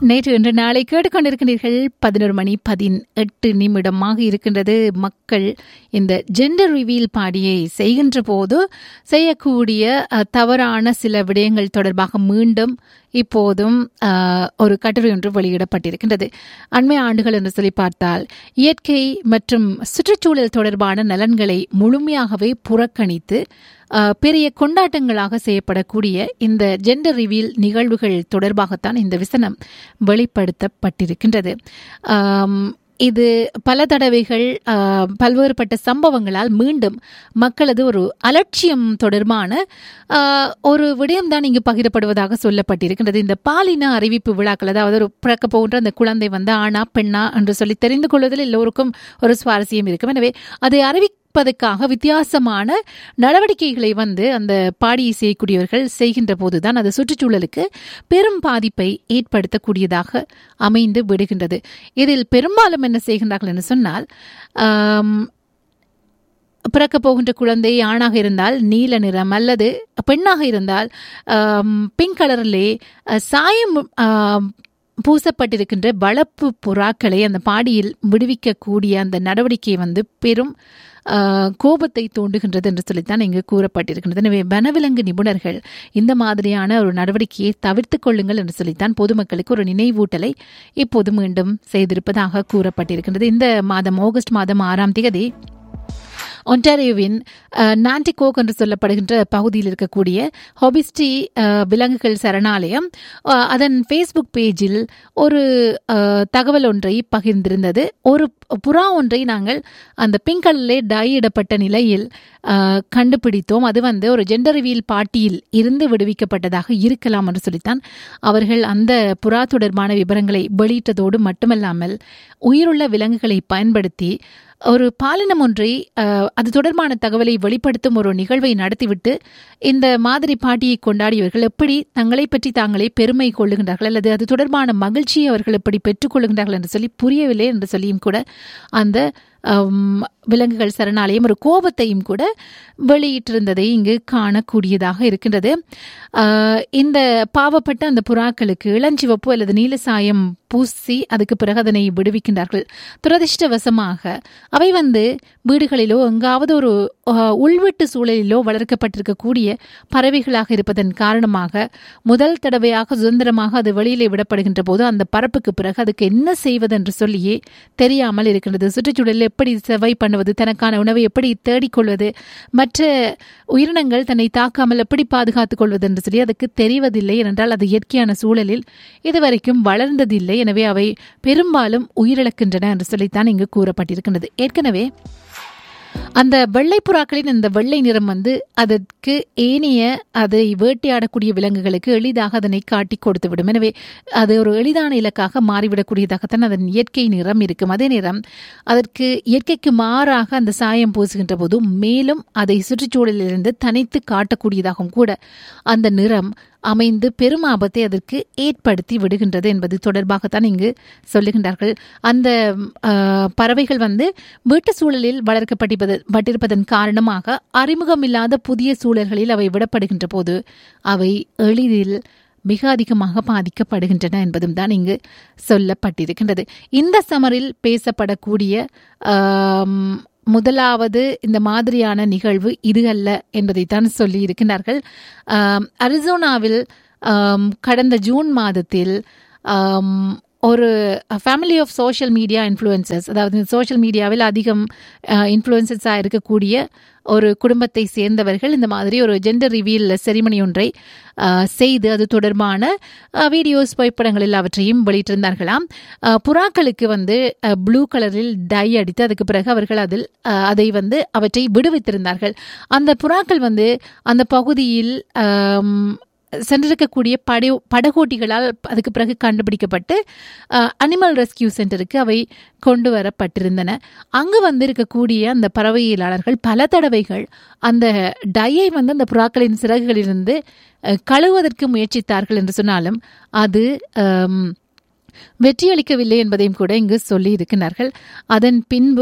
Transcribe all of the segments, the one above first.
நேற்று இன்று நாளை கேட்டுக்கொண்டிருக்கிறீர்கள் பதினோரு மணி பதினெட்டு நிமிடமாக இருக்கின்றது மக்கள் இந்த ஜெண்டர் ரிவீல் பாடியை செய்கின்ற போது செய்யக்கூடிய அஹ், தவறான சில விடயங்கள் தொடர்பாக மீண்டும் இப்போதும் அஹ், ஒரு கட்டுரை ஒன்று வெளியிடப்பட்டிருக்கின்றது அண்மை ஆண்டுகள் என்று சொல்லி பார்த்தால் இயற்கை மற்றும் சுற்றுச்சூழல் தொடர்பான நலன்களை முழுமையாகவே புறக்கணித்து அஹ், பெரிய கொண்டாட்டங்களாக செய்யப்படக்கூடிய இந்த ஜெண்டர் ரிவீல் நிகழ்வுகள் தொடர்பாகத்தான் இந்த விசனம் வெளிப்படுத்தப்பட்டிருக்கின்றது ஆம், இது பல தடவைகள் ஆஹ், பல்வேறுபட்ட சம்பவங்களால் மீண்டும் மக்களது ஒரு அலட்சியம் தொடர்பான ஆஹ், ஒரு விடயம்தான் இங்கு பகிரப்படுவதாக சொல்லப்பட்டிருக்கின்றது இந்த பாலின அறிவிப்பு விழாக்கள் அதாவது ஒரு பிறக்க போகின்ற அந்த குழந்தை வந்து ஆணா பெண்ணா என்று சொல்லி தெரிந்து கொள்வதில் எல்லோருக்கும் ஒரு சுவாரஸ்யம் இருக்கும் எனவே அதை அறிவிப்பதற்காக வித்தியாசமான நடவடிக்கைகளை வந்து அந்த பாடி செய்யக்கூடியவர்கள் செய்கின்ற போதுதான் அது சுற்றுச்சூழலுக்கு பெரும் பாதிப்பை ஏற்படுத்தக்கூடியதாக அமைந்து விடுகின்றது இதில் பெரும்பாலும் என்ன செய்கின்றார்கள் என்று சொன்னால் ஆம், பிறக்க போகின்ற குழந்தை ஆணாக இருந்தால் நீல நிறம் அல்லது பெண்ணாக இருந்தால் பிங்க் கலரிலே அஹ், சாயம் ஆம், பூசப்பட்டிருக்கின்ற வளப்பு புறாக்களை அந்த பாடியில் விடுவிக்கக்கூடிய அந்த நடவடிக்கை வந்து பெரும் ஆஹ், கோபத்தை தூண்டுகின்றது என்று சொல்லித்தான் இங்கு கூறப்பட்டிருக்கின்றது எனவே வனவிலங்கு நிபுணர்கள் இந்த மாதிரியான ஒரு நடவடிக்கையை தவிர்த்துக் கொள்ளுங்கள் என்று சொல்லித்தான் பொதுமக்களுக்கு ஒரு நினைவூட்டலை இப்போது மீண்டும் செய்திருப்பதாக கூறப்பட்டிருக்கின்றது இந்த மாதம் ஆகஸ்ட் மாதம் ஆறாம் தேதி ஒன்டாரியோவின் அஹ், நான்டிகோக் என்று சொல்லப்படுகின்ற பகுதியில் இருக்கக்கூடிய ஹொபிஸ்டி அஹ், விலங்குகள் சரணாலயம் அஹ், அதன் ஃபேஸ்புக் பேஜில் ஒரு அஹ், தகவல் ஒன்றை பகிர்ந்திருந்தது ஒரு புறா ஒன்றை நாங்கள் அந்த பிங்க் கலரிலே டை இடப்பட்ட நிலையில் அஹ், கண்டுபிடித்தோம் அது வந்து ஒரு ஜெண்டர் ரிவீல் பாட்டியில் இருந்து விடுவிக்கப்பட்டதாக இருக்கலாம் என்று சொல்லித்தான் அவர்கள் அந்த புறா தொடர்பான விவரங்களை வெளியிட்டதோடு மட்டுமல்லாமல் உயிருள்ள விலங்குகளை பயன்படுத்தி ஒரு பாலினம் ஒன்றை அஹ், அது தொடர்பான தகவலை வெளிப்படுத்தும் ஒரு நிகழ்வை நடத்திவிட்டு இந்த மாதிரி பாட்டியை கொண்டாடியவர்கள் எப்படி தங்களை பற்றி தாங்களே பெருமை கொள்ளுகின்றார்கள் அல்லது அது தொடர்பான மகிழ்ச்சியை அவர்கள் எப்படி பெற்றுக்கொள்ளுகின்றார்கள் என்று சொல்லி புரியவில்லை என்று சொல்லியும் கூட அந்த அம், விலங்குகள் சரணாலயம் ஒரு கோபத்தையும் கூட வெளியிட்டிருந்ததை இங்கு காணக்கூடியதாக இருக்கின்றது ஆஹ், இந்த பாவப்பட்ட அந்த புறாக்களுக்கு இளஞ்சிவப்பு அல்லது நீல சாயம் பூசி அதுக்கு பிறகு அதனை விடுவிக்கின்றார்கள் துரதிர்ஷ்டவசமாக அவை வந்து வீடுகளிலோ எங்காவது ஒரு ஆஹ், உள்வீட்டு சூழலிலோ வளர்க்கப்பட்டிருக்கக்கூடிய பறவைகளாக இருப்பதன் காரணமாக முதல் தடவையாக சுதந்திரமாக அது வெளியிலே விடப்படுகின்ற போது அந்த பரப்புக்கு பிறகு அதுக்கு என்ன செய்வது என்று சொல்லியே தெரியாமல் இருக்கின்றது சுற்றுச்சூழலில் எப்படி செவை பண்ணுவது தனக்கான உணவை எப்படி தேடிக்கொள்வது மற்ற உயிரினங்கள் தன்னை தாக்காமல் எப்படி பாதுகாத்துக் கொள்வது என்று சொல்லி அதுக்கு தெரிவதில்லை ஏனென்றால் அது இயற்கையான சூழலில் இதுவரைக்கும் வளர்ந்ததில்லை எனவே அவை பெரும்பாலும் உயிரிழக்கின்றன என்று சொல்லித்தான் இங்கு கூறப்பட்டிருக்கின்றது ஏற்கனவே அந்த வெள்ளை புறாக்களின் அந்த வெள்ளை நிறம் வந்து அதற்கு ஏனைய அதை வேட்டையாடக்கூடிய விலங்குகளுக்கு எளிதாக அதனை காட்டி கொடுத்து விடும் எனவே அது ஒரு எளிதான இலக்காக மாறிவிடக்கூடியதாகத்தான் அதன் இயற்கை நிறம் இருக்கும் அதே நேரம் அதற்கு இயற்கைக்கு மாறாக அந்த சாயம் பூசுகின்ற போது மேலும் அதை சுற்றுச்சூழலிலிருந்து தனித்து காட்டக்கூடியதாகவும் கூட அந்த நிறம் அமைந்து பெரும் ஆபத்தை அதற்கு ஏற்படுத்தி விடுகின்றது என்பது தொடர்பாகத்தான் இங்கு சொல்லுகின்றார்கள் அந்த ஆஹ், பறவைகள் வந்து வீட்டு சூழலில் வளர்க்கப்பட்டிருப்பது பட்டிருப்பதன் காரணமாக அறிமுகமில்லாத புதிய சூழல்களில் அவை விடப்படுகின்ற போது அவை எளிதில் மிக அதிகமாக பாதிக்கப்படுகின்றன என்பதும் தான் இங்கு சொல்லப்பட்டிருக்கின்றது இந்த சமரில் பேசப்படக்கூடிய ஆம், முதலாவது இந்த மாதிரியான நிகழ்வு இது அல்ல என்பதைத்தான் சொல்லி இருக்கின்றார்கள் ஆம், அரிசோனாவில் ஆம், கடந்த ஜூன் மாதத்தில் ஆம், ஒரு family of social media influencers அதாவது சோஷியல் மீடியாவில் அதிகம் இன்ஃப்ளூயன்சஸாக இருக்கக்கூடிய ஒரு குடும்பத்தை சேர்ந்தவர்கள் இந்த மாதிரி ஒரு ஜெண்டர் ரிவீல் செரிமனி ஒன்றை அஹ், செய்து அது தொடர்பான அஹ், வீடியோஸ் புகைப்படங்கள் எல்லாவற்றையும் வெளியிட்டிருந்தார்களாம் அஹ், புறாக்களுக்கு வந்து ப்ளூ கலரில் டை அடித்து அதுக்கு பிறகு அவர்கள் அதில் அஹ், அதை வந்து அவற்றை விடுவித்திருந்தார்கள் அந்த புறாக்கள் வந்து அந்த பகுதியில் ஆம், சென்றிருக்கக்கூடிய படை படகோட்டிகளால் அதுக்கு பிறகு கண்டுபிடிக்கப்பட்டு அனிமல் ரெஸ்கியூ சென்டருக்கு அவை கொண்டு வரப்பட்டிருந்தன அங்கு வந்து இருக்கக்கூடிய அந்த பறவையியலாளர்கள் பல தடவைகள் அந்த டையை வந்து அந்த புறாக்களின் சிறகுகளிலிருந்து அஹ், கழுவுவதற்கு முயற்சித்தார்கள் என்று சொன்னாலும் அது ஆம், வெற்றியளிக்கவில்லை என்பதையும் கூட இங்கு சொல்லி இருக்கிறார்கள் அதன் பின்பு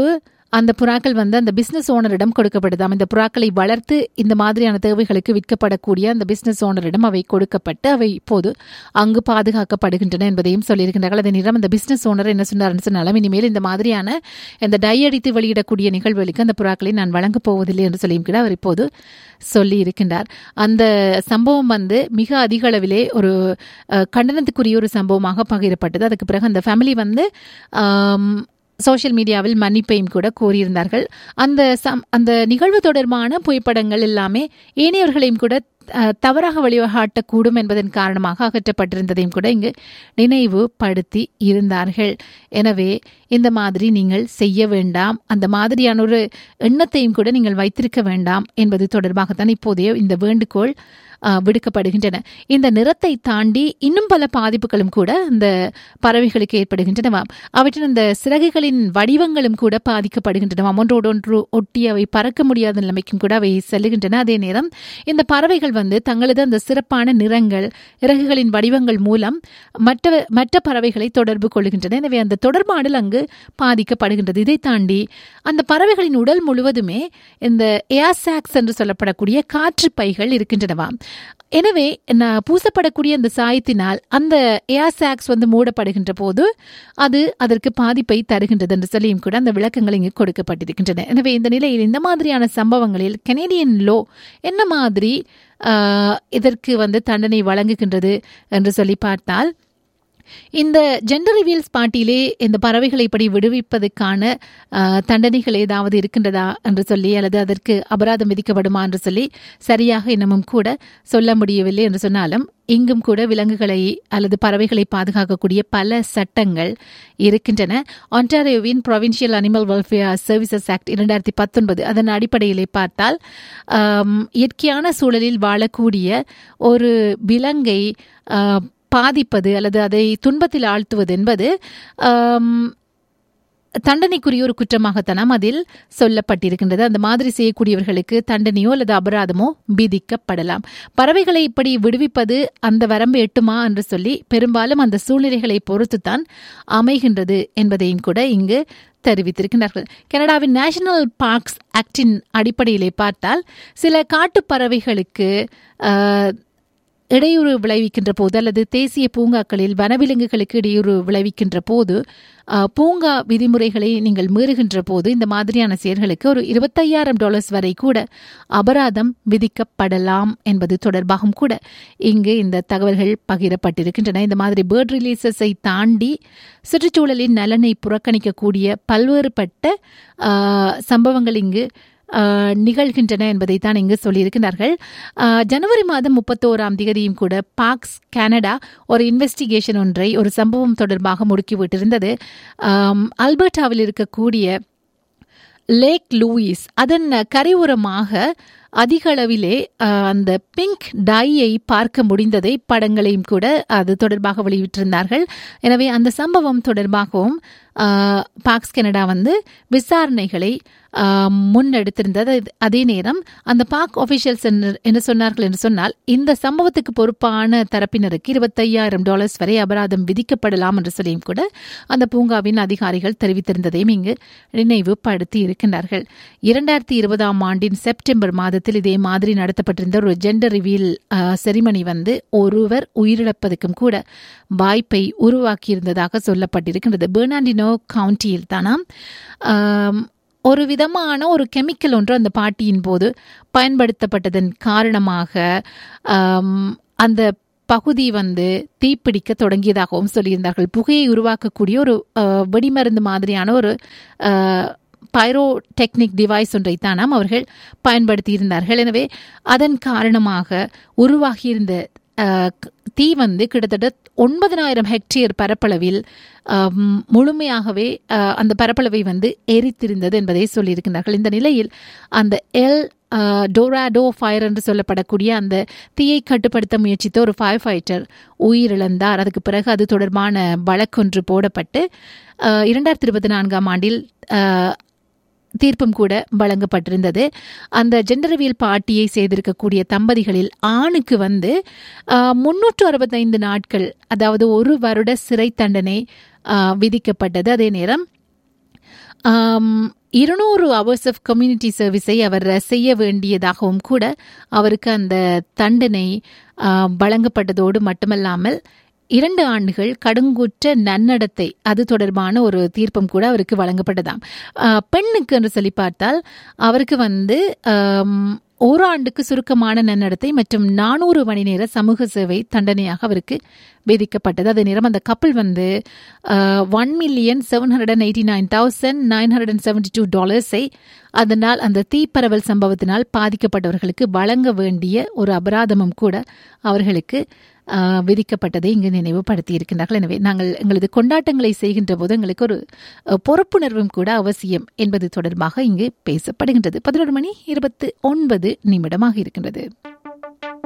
அந்த புறாக்கள் வந்து அந்த பிசினஸ் ஓனரிடம் கொடுக்கப்படுதாம் இந்த புறாக்களை வளர்த்து இந்த மாதிரியான தேவைகளுக்கு விற்கப்படக்கூடிய அந்த பிசினஸ் ஓனரிடம் அவை கொடுக்கப்பட்டு அவை இப்போது அங்கு பாதுகாக்கப்படுகின்றன என்பதையும் சொல்லியிருக்கின்றார்கள் அதே நேரம் அந்த பிசினஸ் ஓனர் என்ன சொன்னார்னு சொன்னாலும் இனிமேல் இந்த மாதிரியான இந்த டை அடித்து வெளியிடக்கூடிய நிகழ்வுகளுக்கு அந்த புறாக்களை நான் வழங்கப் போவதில்லை என்று சொல்லியும் கூட அவர் இப்போது சொல்லி இருக்கின்றார் அந்த சம்பவம் வந்து மிக அதிக அளவிலே ஒரு அஹ், கண்டனத்துக்குரிய ஒரு சம்பவமாக பகிரப்பட்டது அதுக்கு பிறகு அந்த ஃபேமிலி வந்து ஆம், சோஷியல் மீடியாவில் மன்னிப்பையும் கூட கோரியிருந்தார்கள் அந்த சம் அந்த நிகழ்வு தொடர்பான புகைப்படங்கள் எல்லாமே ஏனையவர்களையும் கூட அஹ், தவறாக வழிகாட்டக்கூடும் என்பதன் காரணமாக அகற்றப்பட்டிருந்ததையும் கூட இங்கு நினைவுபடுத்தி இருந்தார்கள் எனவே இந்த மாதிரி நீங்கள் செய்ய வேண்டாம் அந்த மாதிரியான ஒரு எண்ணத்தையும் கூட நீங்கள் வைத்திருக்க வேண்டாம் என்பது தொடர்பாகத்தான் இப்போதைய இந்த வேண்டுகோள் அஹ், விடுக்கப்படுகின்றன இந்த நிறத்தை தாண்டி இன்னும் பல பாதிப்புகளும் கூட இந்த பறவைகளுக்கு ஏற்படுகின்றனவாம் அவற்றின் அந்த சிறகுகளின் வடிவங்களும் கூட பாதிக்கப்படுகின்றனவாம் ஒன்றோடொன்று ஒட்டி அவை பறக்க முடியாத நிலைமைக்கும் கூட அவை செல்லுகின்றன அதே நேரம் இந்த பறவைகள் வந்து தங்களது அந்த சிறப்பான நிறங்கள் இறகுகளின் வடிவங்கள் மூலம் மற்ற மற்ற பறவைகளை தொடர்பு கொள்கின்றன எனவே அந்த தொடர்பாடல் அங்கு பாதிக்கப்படுகின்றது இதை தாண்டி அந்த பறவைகளின் உடல் முழுவதுமே இந்த ஏசாக்ஸ் என்று சொல்லப்படக்கூடிய காற்று பைகள் இருக்கின்றனவாம் எனவே ந- பூசப்படக்கூடிய அந்த சாயத்தினால் அந்த ஏசாக்ஸ் வந்து மூடப்படுகின்ற போது அது அதற்கு பாதிப்பை தருகின்றது என்று சொல்லியும் கூட அந்த விளக்கங்கள் இங்கு கொடுக்கப்பட்டிருக்கின்றன எனவே இந்த நிலையில் இந்த மாதிரியான சம்பவங்களில் கனேடியன் லோ என்ன மாதிரி ஆஹ், இதற்கு வந்து தண்டனை வழங்குகின்றது என்று சொல்லி பார்த்தால் இந்த ஜெண்டர் ரிவீல்ஸ் பாட்டியிலே இந்த பறவைகளை இப்படி விடுவிப்பதற்கான ஆஹ், தண்டனைகள் ஏதாவது இருக்கின்றதா என்று சொல்லி அல்லது அதற்கு அபராதம் விதிக்கப்படுமா என்று சொல்லி சரியாக இன்னமும் கூட சொல்ல முடியவில்லை என்று சொன்னாலும் இங்கும் கூட விலங்குகளை அல்லது பறவைகளை பாதுகாக்கக்கூடிய பல சட்டங்கள் இருக்கின்றன ஒன்டாரியோவின் provincial animal welfare services act இரண்டாயிரத்தி பத்தொன்பது அதன் அடிப்படையிலே பார்த்தால் ஆம், இயற்கையான சூழலில் வாழக்கூடிய ஒரு விலங்கை ஆ, பாதிப்பது அல்லது அதை துன்பத்தில் ஆழ்த்துவது என்பது ஆம், தண்டனைக்குரிய ஒரு குற்றமாகத்தான் அதில் சொல்லப்பட்டிருக்கின்றது அந்த மாதிரி செய்யக்கூடியவர்களுக்கு தண்டனையோ அல்லது அபராதமோ விதிக்கப்படலாம் பறவைகளை இப்படி விடுவிப்பது அந்த வரம்பு எட்டுமா என்று சொல்லி பெரும்பாலும் அந்த சூழ்நிலைகளை பொறுத்துத்தான் அமைகின்றது என்பதையும் கூட இங்கு தெரிவித்திருக்கிறார்கள் கனடாவின் நேஷனல் பார்க்ஸ் ஆக்டின் அடிப்படையிலே பார்த்தால் சில காட்டுப் பறவைகளுக்கு ஆஹ், இடையூறு விளைவிக்கின்ற போது அல்லது தேசிய பூங்காக்களில் வனவிலங்குகளுக்கு இடையூறு விளைவிக்கின்ற போது அஹ், பூங்கா விதிமுறைகளை நீங்கள் மீறுகின்ற போது இந்த மாதிரியான செயல்களுக்கு ஒரு இருபத்தையாயிரம் டாலர்ஸ் வரை கூட அபராதம் விதிக்கப்படலாம் என்பது தொடர்பாகவும் கூட இங்கு இந்த தகவல்கள் பகிரப்பட்டிருக்கின்றன இந்த மாதிரி பேர்ட் ரிலீசஸை தாண்டி சுற்றுச்சூழலின் நலனை புறக்கணிக்கக்கூடிய பல்வேறுபட்ட அஹ், சம்பவங்கள் இங்கு ஆஹ், நிகழ்கின்றன என்பதை தான் இங்கு சொல்லியிருக்கிறார்கள் ஆஹ், ஜனவரி மாதம் முப்பத்தோராம் தேதியும் கூட பாக்ஸ் கனடா ஒரு இன்வெஸ்டிகேஷன் ஒன்றை ஒரு சம்பவம் தொடர்பாக முடுக்கிவிட்டிருந்தது ஆம், அல்பர்டாவில் இருக்கக்கூடிய லேக் லூயிஸ் அதன் கரையோரமாக அதிக அளவிலே அஹ், அந்த பிங்க் டையை பார்க்க முடிந்ததை படங்களையும் கூட அது தொடர்பாக வெளியிட்டிருந்தார்கள் எனவே அந்த சம்பவம் தொடர்பாகவும் அஹ், பாக்ஸ் கனடா வந்து விசாரணைகளை அஹ், முன்னெடுத்திருந்தது அதே நேரம் அந்த பாக் ஆஃபீஷியல்ஸ் என்ன சொன்னார்கள் என்று சொன்னால் இந்த சம்பவத்துக்கு பொறுப்பான தரப்பினருக்கு இருபத்தையாயிரம் டாலர்ஸ் வரை அபராதம் விதிக்கப்படலாம் என்று சொல்லியும் கூட அந்த பூங்காவின் அதிகாரிகள் தெரிவித்திருந்ததையும் இங்கு நினைவுபடுத்தி இருக்கின்றார்கள் இரண்டாயிரத்தி இருபதாம் ஆண்டின் செப்டம்பர் மாதத்தில் இதே மாதிரி நடத்தப்பட்டிருந்த ஒரு ஜெண்டர் ரிவீல் செரிமனி வந்து ஒருவர் உயிரிழப்பதற்கும் கூட வாய்ப்பை உருவாக்கியிருந்ததாக சொல்லப்பட்டிருக்கின்றது பெர்னாண்டினோ கவுண்டியில் தானாம் ஆம், ஒரு விதமான ஒரு கெமிக்கல் ஒன்று அந்த பாட்டியின் போது பயன்படுத்தப்பட்டதன் காரணமாக ஆம், அந்த பகுதி வந்து தீப்பிடிக்க தொடங்கியதாகவும் சொல்லியிருந்தார்கள் புகையை உருவாக்கக்கூடிய ஒரு அஹ், வெடிமருந்து மாதிரியான ஒரு பைரோ டெக்னிக் டிவைஸ் ஒன்றை தானாம் அவர்கள் பயன்படுத்தியிருந்தார்கள் எனவே அதன் காரணமாக உருவாகியிருந்த அஹ், க- தீ வந்து கிட்டத்தட்ட ஒன்பதனாயிரம் ஹெக்டேர் பரப்பளவில் அஹ், ம், முழுமையாகவே அஹ், அந்த பரப்பளவை வந்து எரித்திருந்தது என்பதை சொல்லியிருக்கிறார்கள் இந்த நிலையில் அந்த எல் டோராடோ ஃபயர் என்று சொல்லப்படக்கூடிய அந்த தீயை கட்டுப்படுத்த முயற்சித்த ஒரு ஃபயர் ஃபைட்டர் உயிரிழந்தார் அதுக்கு பிறகு அது தொடர்பான வழக்கொன்று போடப்பட்டு அஹ், இரண்டாயிரத்தி இருபத்தி நான்காம் ஆண்டில் அஹ், தீர்ப்பும் கூட வழங்கப்பட்டிருந்தது அந்த ஜெண்டரவியல் பாட்டியை செய்திருக்கக்கூடிய தம்பதிகளில் ஆணுக்கு வந்து முன்னூற்று அறுபத்தைந்து நாட்கள் அதாவது ஒரு வருட சிறை தண்டனை ஆஹ், விதிக்கப்பட்டது அதே நேரம் இருநூறு ஹவர்ஸ் ஆஃப் கம்யூனிட்டி சர்வீஸை அவர் செய்ய வேண்டியதாகவும் கூட அவருக்கு அந்த தண்டனை வழங்கப்பட்டதோடு மட்டுமல்லாமல் இரண்டு ஆண்டுகள் கடுங்குற்ற நன்னடத்தை அது தொடர்பான ஒரு தீர்ப்பும் கூட அவருக்கு வழங்கப்பட்டதாம் பெண்ணுக்கு என்று சொல்லி பார்த்தால் அவருக்கு வந்து ஓராண்டுக்கு சுருக்கமான நன்னடத்தை மற்றும் நானூறு மணி நேர சமூக சேவை தண்டனையாக அவருக்கு விதிக்கப்பட்டது அதே நேரம் அந்த கப்பல் வந்து one million seven hundred and eighty nine thousand nine hundred and seventy two டாலர்ஸை அதனால் அந்த தீப்பரவல் சம்பவத்தினால் பாதிக்கப்பட்டவர்களுக்கு வழங்க வேண்டிய ஒரு அபராதமும் கூட அவர்களுக்கு விதிக்கப்பட்டதை இங்கு நினைவுபடுத்தி இருக்கின்றார்கள் எனவே நாங்கள் எங்களது கொண்டாட்டங்களை செய்கின்ற போது எங்களுக்கு ஒரு பொறுப்புணர்வும் கூட அவசியம் என்பது தொடர்பாக இங்கு பேசப்படுகின்றது பதினோரு மணி இருபத்து ஒன்பது நிமிடமாக இருக்கின்றது